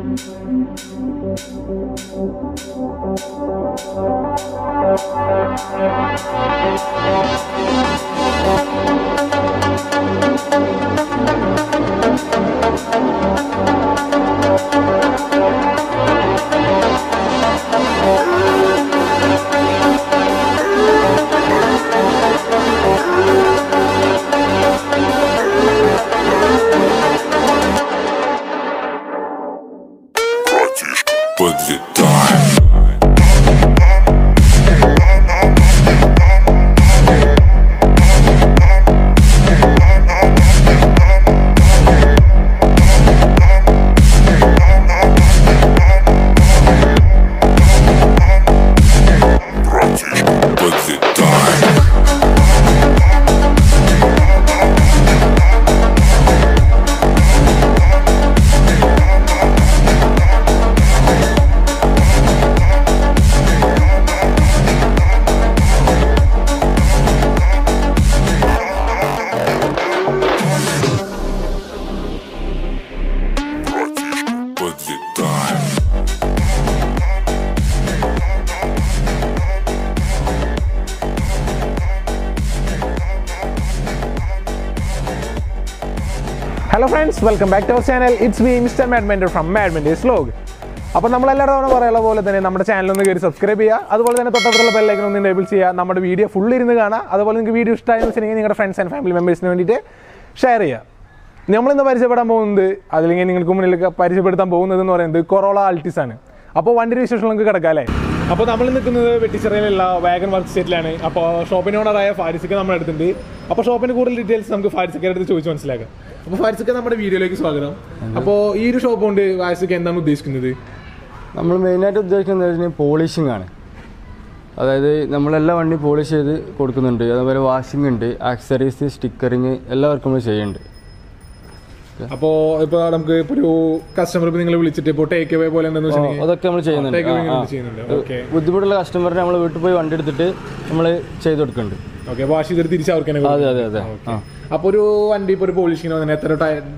Братишка, подлетай. Братишка, подлетай. Братишка, подлетай. Hello friends welcome back to our channel it's me mister Madmentor from Madmentors log അപ്പോൾ നമ്മളെല്ലാവരും തവണ പറയുന്ന പോലെ തന്നെ നമ്മുടെ ചാനൽ ഒന്ന് കയറി സബ്സ്ക്രൈബ് ചെയ്യുക അതുപോലെ തന്നെ തൊട്ടപ്പുറത്തുള്ള ബെല്ലൈക്കൻ ഒന്ന് എനേബിൾ ചെയ്യുക നമ്മുടെ വീഡിയോ ഫുൾ ഇരുന്ന് കാണുക അതുപോലെ നിങ്ങൾക്ക് വീഡിയോ ഇഷ്ടമായെന്ന് വെച്ചിട്ടുണ്ടെങ്കിൽ നിങ്ങളുടെ ഫ്രണ്ട്സ് ആൻഡ് ഫാമിലി മെമ്പേഴ്സിന് വേണ്ടിയിട്ട് ഷെയർ ചെയ്യുക നമ്മളിന്ന് പരിചയപ്പെടാൻ പോകുന്നത് അല്ലെങ്കിൽ നിങ്ങൾക്ക് മുന്നിൽ പരിചയപ്പെടുത്താൻ പോകുന്നത് എന്ന് പറയുന്നത് കൊറോള ആൾട്ടിസ് ആണ് അപ്പോൾ വണ്ടിയുടെ വിശേഷം നമുക്ക് കിടക്കാം അല്ലേ അപ്പോൾ നമ്മൾ നിൽക്കുന്നത് വെട്ടിച്ചിറയിലുള്ള വാഗൺ വർക്ക് സ്റ്റേറ്റിലാണ് അപ്പോൾ ഷോപ്പിന് ഓണറായ ഫാരിസിക്ക് നമ്മുടെ അടുത്തുണ്ട് അപ്പോൾ ഷോപ്പിന് കൂടുതൽ ഡീറ്റെയിൽസ് നമുക്ക് ഫാരിസിക്കയുടെ അടുത്ത് ചോദിച്ച് മനസ്സിലാക്കാം അപ്പോൾ ഫാരിസിക്ക നമ്മുടെ വീഡിയോയിലേക്ക് സ്വാഗതം അപ്പോൾ ഈ ഒരു ഷോപ്പ് കൊണ്ട് ഫാരിസിക്ക എന്താണ് ഉദ്ദേശിക്കുന്നത് നമ്മൾ മെയിനായിട്ട് ഉദ്ദേശിക്കുന്നത് പോളിഷിംഗ് ആണ് അതായത് നമ്മളെല്ലാ വണ്ടി പോളിഷ് ചെയ്ത് കൊടുക്കുന്നുണ്ട് അതുപോലെ വാഷിംഗ് ഉണ്ട് ആക്സറീസ് സ്റ്റിക്കറിങ് എല്ലാവർക്കും നമ്മൾ ചെയ്യുന്നുണ്ട് അപ്പോൾ ഇപ്പോൾ നമുക്ക് ഇപ്പോൾ ഒരു കസ്റ്റമർ ഇപ്പോൾ നിങ്ങൾ വിളിച്ചിട്ട് ഇപ്പോൾ ടേക്ക് അവേ പോലെ എന്താണെന്ന് വെച്ചിട്ടുണ്ടെങ്കിൽ അതൊക്കെ നമ്മൾ ചെയ്യുന്നുണ്ട് ടേക്ക് അവേ ആ, ആ. ചെയ്യുന്നുണ്ട് ഓക്കെ ബുദ്ധിമുട്ടുള്ള കസ്റ്റമറിനെ നമ്മൾ വീട്ടിൽ പോയി വണ്ടി എടുത്തിട്ട് നമ്മൾ ചെയ്ത് കൊടുക്കുന്നുണ്ട് ഓക്കെ വാഷ് ചെയ്തിട്ട് തിരിച്ച് അവർക്ക് തന്നെ അതെ അതെ അതെ ആ അപ്പോൾ ഒരു വണ്ടി ഇപ്പോൾ ഒരു പോളിഷിങ്ങിന് വന്നാൽ എത്ര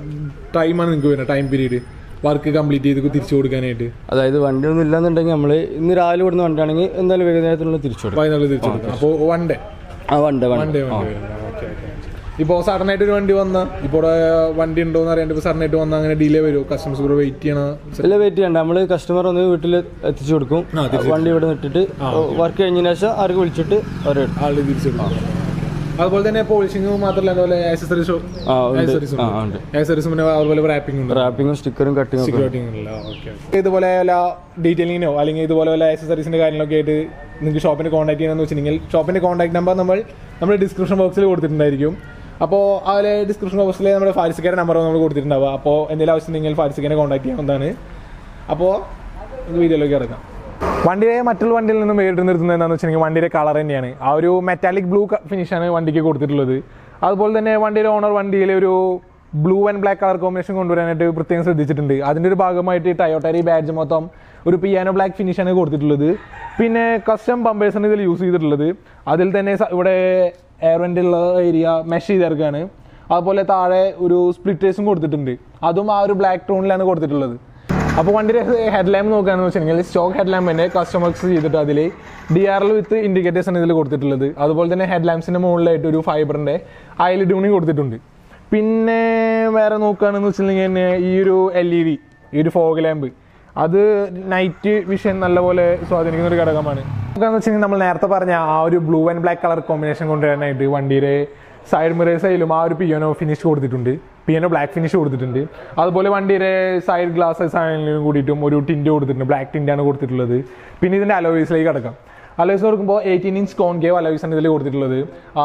ടൈമാണ് നിങ്ങൾക്ക് വരുന്നത് ടൈം പീരീഡ് വർക്ക് കംപ്ലീറ്റ് ചെയ്ത് തിരിച്ചു കൊടുക്കാനായിട്ട് അതായത് വണ്ടിയൊന്നും ഇല്ലാന്നുണ്ടെങ്കിൽ നമ്മൾ ഇന്ന് രാവിലെ വിടുന്ന വണ്ടിയാണെങ്കിൽ എന്തായാലും വൈകുന്നേരത്തിനുള്ള തിരിച്ചു കൊടുക്കും വൈകുന്നേരം തിരിച്ചു കൊടുക്കാം അപ്പോൾ വൺ ഡേ ആ വണ്ടി വൺ വണ്ടി ഡേ വണ്ടി ഓക്കെ ഓക്കെ ഇപ്പോൾ സഡൻ ആയിട്ട് ഒരു വണ്ടി വന്ന ഇപ്പോൾ വണ്ടി ഉണ്ടോ എന്ന് അറിയാണ്ട് ഇപ്പോൾ സഡൻ ആയിട്ട് വന്നാൽ അങ്ങനെ ഡിലേ വരുമോ കസ്റ്റമേഴ്സ് കൂടെ വെയിറ്റ് ചെയ്യണം എല്ലാം വെയിറ്റ് ചെയ്യണ്ട നമ്മൾ കസ്റ്റമർ ഒന്ന് വീട്ടിൽ എത്തിച്ചു കൊടുക്കും ആ, തിരിച്ച് വണ്ടി ഇവിടെ നിട്ടിട്ട് വർക്ക് കഴിഞ്ഞതിന് ശേഷം അവർക്ക് വിളിച്ചിട്ട് അവർ ആളുടെ തിരിച്ചു കൊടുക്കാം അതുപോലെ തന്നെ പോളിഷിംഗ് മാത്രമല്ല അതുപോലെ ആക്സസറീസ് ആ ഉണ്ട് ആക്സസറീസ് ആ ഉണ്ട് ആക്സസറീസ് പിന്നെ അതുപോലെ റാപ്പിംഗ് ഉണ്ട് റാപ്പിങ്ങും സ്റ്റിക്കറും കട്ടിങ്ങും ഒക്കെ സെക്യൂരിറ്റി ഇതുപോലെ വല്ല ഡീറ്റെയിലിങ്ങിനോ അല്ലെങ്കിൽ ഇതുപോലെ വല്ല ആക്സസറീസിന്റെ കാര്യങ്ങളൊക്കെ ആയിട്ട് നിങ്ങൾക്ക് ഷോപ്പിന് കോൺടാക്ട് ചെയ്യണമെന്ന് വെച്ചിട്ടുണ്ടെങ്കിൽ ഷോപ്പിന്റെ കോൺടാക്ട് നമ്പർ നമ്മൾ നമ്മുടെ ഡിസ്ക്രിപ്ഷൻ ബോക്സിൽ കൊടുത്തിട്ടുണ്ടായിരിക്കും അപ്പോൾ അതിലെ ഡിസ്ക്രിപ്ഷൻ ബോക്സിൽ നമ്മുടെ ഫാരിസിക്കയുടെ നമ്പർ നമ്മൾ കൊടുത്തിട്ടുണ്ടാവുക അപ്പോൾ എന്തെങ്കിലും ആവശ്യം നിങ്ങൾ ഫാരിസിക്കനെ കോൺടാക്ട് ചെയ്യാവുന്നതാണ് അപ്പോൾ വീഡിയോയിലേക്ക് ഇറക്കാം വണ്ടിയെ മറ്റുള്ള വണ്ടിയിൽ നിന്നും വേറിട്ട് നിർത്തുന്നത് എന്താണെന്ന് വെച്ചിട്ടുണ്ടെങ്കിൽ വണ്ടിയുടെ കളർ തന്നെയാണ് ആ ഒരു മെറ്റാലിക് ബ്ലൂ ഫിനിഷാണ് വണ്ടിക്ക് കൊടുത്തിട്ടുള്ളത് അതുപോലെ തന്നെ വണ്ടിയുടെ ഓണർ വണ്ടിയിലെ ഒരു blue and black colour combination കൊണ്ടുവരാനായിട്ട് പ്രത്യേകം ശ്രദ്ധിച്ചിട്ടുണ്ട് അതിൻ്റെ ഒരു ഭാഗമായിട്ട് ടയോട്ടറി ബാഡ്ജ് മൊത്തം ഒരു പിയാനോ ബ്ലാക്ക് ഫിനിഷാണ് കൊടുത്തിട്ടുള്ളത് പിന്നെ കസ്റ്റം ബമ്പേഴ്സാണ് ഇതിൽ യൂസ് ചെയ്തിട്ടുള്ളത് അതിൽ തന്നെ സ- ഇവിടെ എയർ വെൻ്റുള്ള ഏരിയ മെഷ് ചെയ്തിറക്കാണ് അതുപോലെ താഴെ ഒരു സ്പ്ലിറ്റേഴ്സും കൊടുത്തിട്ടുണ്ട് അതും ആ ഒരു ബ്ലാക്ക് ടോണിലാണ് കൊടുത്തിട്ടുള്ളത് അപ്പോൾ വണ്ടിയുടെ ഹെഡ് ലാമ്പ് നോക്കുകയാണെന്ന് വെച്ചിട്ടുണ്ടെങ്കിൽ സ്റ്റോക്ക് ഹെഡ് ലാമ്പ് തന്നെ കസ്റ്റമൈസ് ചെയ്തിട്ട് അതിൽ D R L with indicators ആണ് ഇതിൽ കൊടുത്തിട്ടുള്ളത് അതുപോലെ തന്നെ ഹെഡ് ലാമ്പ്സിൻ്റെ മുകളിലായിട്ട് ഒരു ഫൈബറിൻ്റെ അയൽ ട്യൂണിങ് കൊടുത്തിട്ടുണ്ട് പിന്നെ വേറെ നോക്കുകയാണെന്ന് വെച്ചിട്ടുണ്ടെങ്കിൽ തന്നെ ഈ ഒരു എൽ ഇ ഡി ഈ ഒരു ഫോഗ് ലാമ്പ് അത് നൈറ്റ് വിഷൻ നല്ലപോലെ സ്വാധീനിക്കുന്ന ഒരു ഘടകമാണ് നോക്കുകയാണെന്ന് വെച്ചിട്ടുണ്ടെങ്കിൽ നമ്മൾ നേരത്തെ പറഞ്ഞ ആ ഒരു blue and black colour combination കൊണ്ടുവരാനായിട്ട് വണ്ടിയുടെ സൈഡ് മിറേഴ്സിലും ആ ഒരു പിയാനോ ഫിനിഷ് കൊടുത്തിട്ടുണ്ട് പിയാനോ ബ്ലാക്ക് ഫിനിഷ് കൊടുത്തിട്ടുണ്ട് അതുപോലെ വണ്ടിയുടെ സൈഡ് ഗ്ലാസസ് ആണെങ്കിലും കൂടിയിട്ടും ഒരു ടിൻറ്റ് കൊടുത്തിട്ടുണ്ട് ബ്ലാക്ക് ടിൻ്റാണ് കൊടുത്തിട്ടുള്ളത് പിന്നെ ഇതിൻ്റെ അലോയ്സിലേക്ക് കിടക്കാം അലോയ്സ് കൊടുക്കുമ്പോൾ എയ്റ്റീൻ ഇഞ്ച് കോൺകേവ് അലോയ്സ് ആണ് ഇതിൽ കൊടുത്തിട്ടുള്ളത് ആ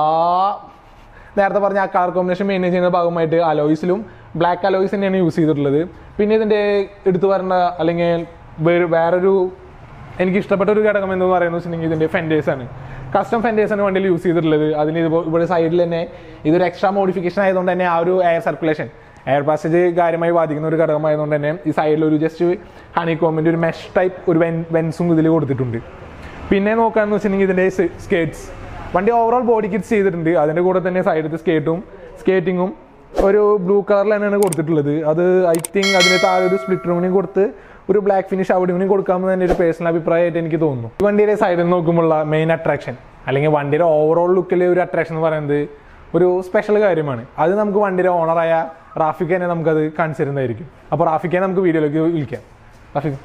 നേരത്തെ പറഞ്ഞ ആ കളർ കോമ്പിനേഷൻ മെയിൻറ്റെയിൻ ചെയ്യുന്ന ഭാഗമായിട്ട് അലോയ്സിലും ബ്ലാക്ക് അലോയ്സ് തന്നെയാണ് യൂസ് ചെയ്തിട്ടുള്ളത് പിന്നെ ഇതിൻ്റെ എടുത്തു വരേണ്ട അല്ലെങ്കിൽ വേറെ വേറൊരു എനിക്ക് ഇഷ്ടപ്പെട്ട ഒരു ഘടകം എന്ന് പറയുന്നത് വെച്ചിട്ടുണ്ടെങ്കിൽ ഇതിൻ്റെ ഫെൻഡേഴ്സ് ആണ് കസ്റ്റം ഫെൻഡേഴ്സ് ആണ് വണ്ടിയിൽ യൂസ് ചെയ്തിട്ടുള്ളത് അതിന് ഇത് ഇവിടെ സൈഡിൽ തന്നെ ഇതൊരു എക്സ്ട്രാ മോഡിഫിക്കേഷൻ ആയതുകൊണ്ട് തന്നെ ആ ഒരു എയർ സർക്കുലേഷൻ എയർ പാസേജ് കാര്യമായി ബാധിക്കുന്ന ഒരു ഘടകമായതുകൊണ്ട് തന്നെ ഈ സൈഡിൽ ഒരു ജസ്റ്റ് ഹണി കോമിൻ്റെ ഒരു മെഷ് ടൈപ്പ് ഒരു വെൻ വെൻസും ഇതിൽ കൊടുത്തിട്ടുണ്ട് പിന്നെ നോക്കുകയാണെന്ന് വെച്ചിട്ടുണ്ടെങ്കിൽ ഇതിൻ്റെ സ്കേറ്റ്സ് വണ്ടി ഓവറോൾ ബോഡി കിറ്റ്സ് ചെയ്തിട്ടുണ്ട് അതിൻ്റെ കൂടെ തന്നെ സൈഡത്തെ സ്കേറ്റും സ്കേറ്റിങ്ങും ഒരു ബ്ലൂ കളറിൽ തന്നെയാണ് കൊടുത്തിട്ടുള്ളത് അത് ഐ തിങ്ക് അതിന് താഴെ ഒരു സ്പ്ലിറ്റ് റൂമിനും കൊടുത്ത് ഒരു ബ്ലാക്ക് ഫിനിഷ് അവിടെ ഇവനും കൊടുക്കാമെന്ന് തന്നെ ഒരു പേഴ്സണൽ അഭിപ്രായമായിട്ട് എനിക്ക് തോന്നുന്നു ഈ വണ്ടിയുടെ സൈഡിൽ നിന്ന് നോക്കുമ്പോഴുള്ള മെയിൻ അട്രാക്ഷൻ അല്ലെങ്കിൽ വണ്ടിയുടെ ഓവറോൾ ലുക്കിലെ ഒരു അട്രാക്ഷൻ എന്ന് പറയുന്നത് ഒരു സ്പെഷ്യൽ കാര്യമാണ് അത് നമുക്ക് വണ്ടിയുടെ ഓണറായ റാഫിക്ക് തന്നെ നമുക്കത് കാണിച്ചു തരുന്നതായിരിക്കും അപ്പോൾ റാഫിക്കെ നമുക്ക് വീഡിയോയിലേക്ക് വിളിക്കാം റാഫിക്ക്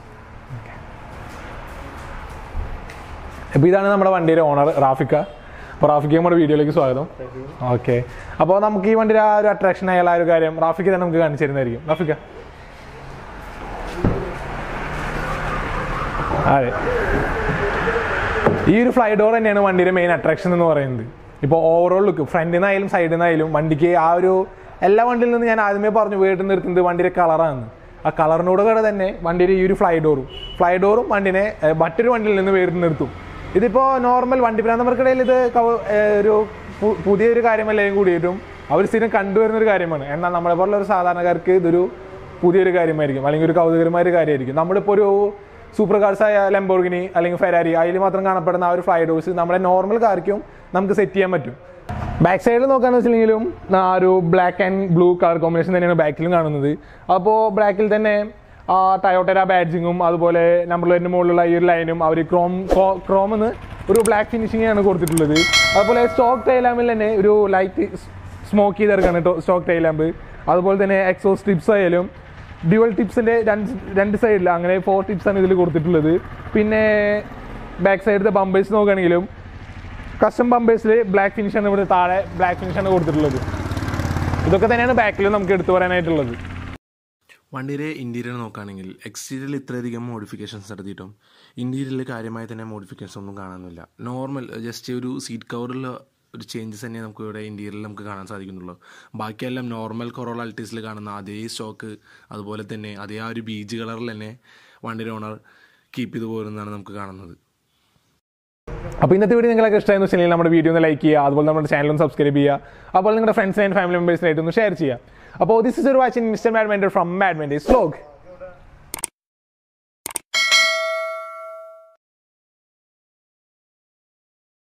അപ്പോൾ ഇതാണ് നമ്മുടെ വണ്ടിയുടെ ഓണർ റാഫിക്ക അപ്പോൾ റാഫിക്ക് നമ്മുടെ വീഡിയോയിലേക്ക് സ്വാഗതം ഓക്കെ അപ്പോൾ നമുക്ക് ഈ വണ്ടിയുടെ ആ ഒരു അട്രാക്ഷൻ ആയുള്ള ആ ഒരു കാര്യം റാഫിക്ക് തന്നെ നമുക്ക് കാണിച്ചു തരുന്നതായിരിക്കും റാഫിക്ക അതെ ഈ ഒരു ഫ്ലൈ ഡോർ തന്നെയാണ് വണ്ടിയുടെ മെയിൻ അട്രാക്ഷൻ എന്ന് പറയുന്നത് ഇപ്പോൾ ഓവറോൾ ലുക്ക് ഫ്രണ്ടിൽ നിന്നായാലും സൈഡിൽ നിന്നായാലും വണ്ടിക്ക് ആ ഒരു എല്ലാ വണ്ടിയിൽ നിന്ന് ഞാൻ ആദ്യമേ പറഞ്ഞു വീട്ടിൽ നിർത്തുന്നത് വണ്ടിയുടെ കളറാണ് ആ കളറിനോട് കൂടെ തന്നെ വണ്ടിയുടെ ഈ ഒരു ഫ്ലൈ ഡോറും ഫ്ലൈ ഡോറും വണ്ടിനെ ഏഹ്, മറ്റൊരു വണ്ടിയിൽ നിന്ന് വേറിട്ട് നിർത്തും ഇതിപ്പോൾ നോർമൽ വണ്ടി ഭ്രാന്തന്മാർക്കിടയിൽ ഇത് കവ- ഏഹ്, ഒരു പു- പുതിയൊരു കാര്യമല്ലെങ്കിൽ കൂടിയിട്ടും അവർ സ്ഥിരം കണ്ടുവരുന്ന ഒരു കാര്യമാണ് എന്നാൽ നമ്മളെ പോലുള്ള ഒരു സാധാരണക്കാർക്ക് ഇതൊരു പുതിയൊരു കാര്യമായിരിക്കും അല്ലെങ്കിൽ ഒരു കൗതുകരമായ ഒരു കാര്യമായിരിക്കും നമ്മളിപ്പോൾ ഒരു സൂപ്പർ കാർസായ ലംബോർഗിനി അല്ലെങ്കിൽ ഫെരാരി അതിൽ മാത്രം കാണപ്പെടുന്ന ആ ഒരു ഫ്ലൈ ഡോഴ്സ് നമ്മുടെ നോർമൽ കാർക്കും നമുക്ക് സെറ്റ് ചെയ്യാൻ പറ്റും ബാക്ക് സൈഡിൽ നോക്കാന്ന് വെച്ചിട്ടുണ്ടെങ്കിലും ആ ഒരു black and blue colour combination തന്നെയാണ് ബാക്കിലും കാണുന്നത് അപ്പോൾ ബ്ലാക്കിൽ തന്നെ ആ ടയോട്ടര ബാഡ്ജിങ്ങും അതുപോലെ നമ്പർ പ്ലേറ്റിന് മുകളിലുള്ള ഈ ഒരു ലൈനും അവർ ക്രോം ക്രോം എന്ന് ഒരു ബ്ലാക്ക് ഫിനിഷിംഗ് ആണ് കൊടുത്തിട്ടുള്ളത് അതുപോലെ സ്റ്റോക്ക് ടൈലാമ്പിൽ തന്നെ ഒരു ലൈറ്റ് സ്മോക്ക് ചെയ്തെടുക്കാണ് സ്റ്റോക്ക് ടൈലാമ്പ് അതുപോലെ തന്നെ എക്സോ സ്ട്രിപ്സ് ആയാലും ഡ്യുവൽ ടിപ്സിൻ്റെ രണ്ട് രണ്ട് സൈഡിൽ അങ്ങനെ ഫോർ ടിപ്സാണ് ഇതിൽ കൊടുത്തിട്ടുള്ളത് പിന്നെ ബാക്ക് സൈഡിലത്തെ ബമ്പേഴ്സ് നോക്കുകയാണെങ്കിലും കസ്റ്റം ബമ്പേഴ്സിൽ ബ്ലാക്ക് ഫിനിഷാണ് ഇവിടെ താഴെ ബ്ലാക്ക് ഫിനിഷാണ് കൊടുത്തിട്ടുള്ളത് ഇതൊക്കെ തന്നെയാണ് ബാക്കിൽ നമുക്ക് എടുത്തു പറയാനായിട്ടുള്ളത് വണ്ടിയുടെ ഇൻറ്റീരിയർ നോക്കുകയാണെങ്കിൽ എക്സ്റ്റീരിയറിൽ ഇത്രയധികം മോഡിഫിക്കേഷൻസ് നടത്തിയിട്ടും ഇൻറ്റീരിയറിൽ കാര്യമായി തന്നെ മോഡിഫിക്കേഷൻസ് ഒന്നും കാണാനില്ല നോർമൽ ജസ്റ്റ് ഒരു സീറ്റ് കവറിൽ ഒരു ചേഞ്ചസ് തന്നെ നമുക്ക് ഇവിടെ ഇൻറ്റീരിയറിൽ നമുക്ക് കാണാൻ സാധിക്കുന്നുള്ളൂ ബാക്കിയെല്ലാം നോർമൽ കൊറോള അൾട്ടീസിൽ കാണുന്ന അതേ സ്റ്റോക്ക് അതുപോലെ തന്നെ അതേ ആ ഒരു ബീജ് കളറിൽ തന്നെ വണ്ടിയുടെ ഓണർ കീപ്പ് ചെയ്ത് പോരുന്നതാണ് നമുക്ക് കാണുന്നത് അപ്പോൾ ഇന്നത്തെ വീഡിയോ നിങ്ങൾക്ക് ഇഷ്ടമായെന്ന് വെച്ചിട്ടുണ്ടെങ്കിൽ നമ്മുടെ വീഡിയോ ഒന്ന് ലൈക്ക് ചെയ്യുക അതുപോലെ നമ്മുടെ ചാനലും സബ്സ്ക്രൈബ് ചെയ്യുക അപ്പോൾ നിങ്ങളുടെ ഫ്രണ്ട്സിനെ ആൻഡ് ഫാമിലി മെമ്പേഴ്സിനായിട്ട് ഒന്ന് ഷെയർ ചെയ്യുക അപ്പോൾ ദിസ് ഇസ് ഒരു watching mister Madmentor from Madmentors vlog